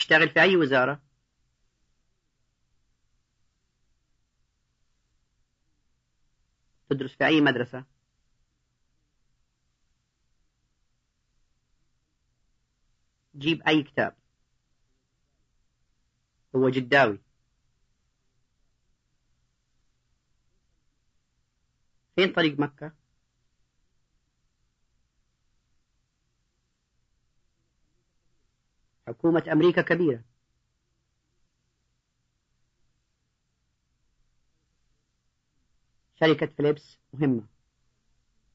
تشتغل في أي وزارة تدرس في أي مدرسة جيب أي كتاب هو جداوي فين طريق مكة حكومة أمريكا كبيرة شركة فيليبس مهمة